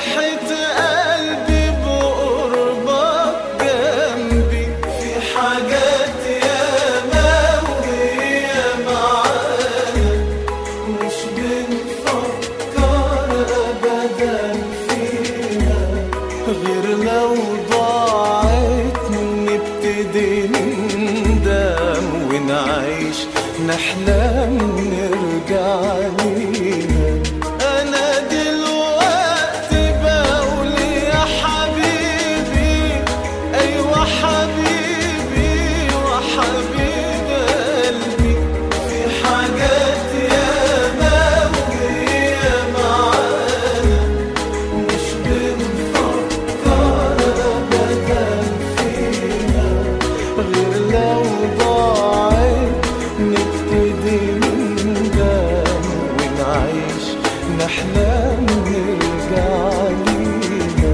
فرحة قلبي بقربك جنبي في حاجات ياما وهي معانا مش بنفكر أبدا فيها غير لو ضاعت نبتدي نندم ونعيش نحلم نرجع ليها أنا دلوقتي بقول يا حبيبي أيوة حبيبي وحبيب قلبي في حاجات ياما وهي معانا مش بنفكر أبدا فيها غير لو ضاعت نبتدي نندم ونعيش نحلم نرجع ليها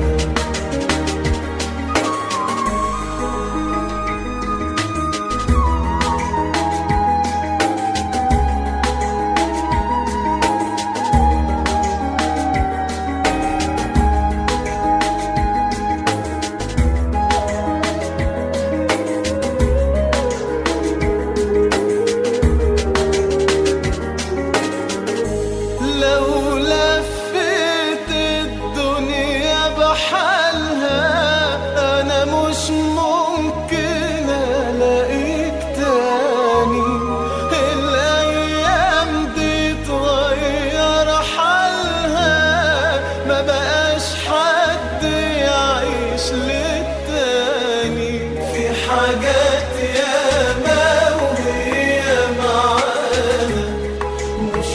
لو لفيت الدنيا بحالها انا مش ممكن الاقيك تاني الايام دي اتغير حالها ما بقاش حد يعيش للتاني في حاجات ياما وهي معانا مش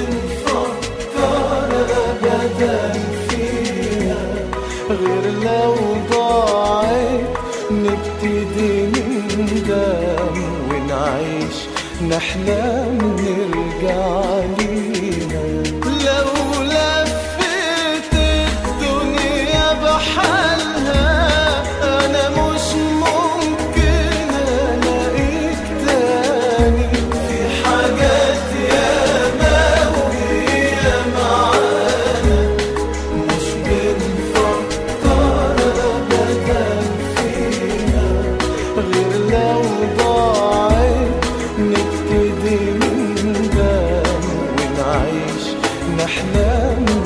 بنفكر أبدا فيها غير لو ضاعت نبتدي نندم ونعيش نحلم نرجع ليها لو لفيت الدنيا بحالها أنا مش ممكن ألاقيك تاني في حاجات ياما وهي معانا مش بنفكر أبدا فيها غير لو ضاعت نبتدي نندم ونعيش نحلم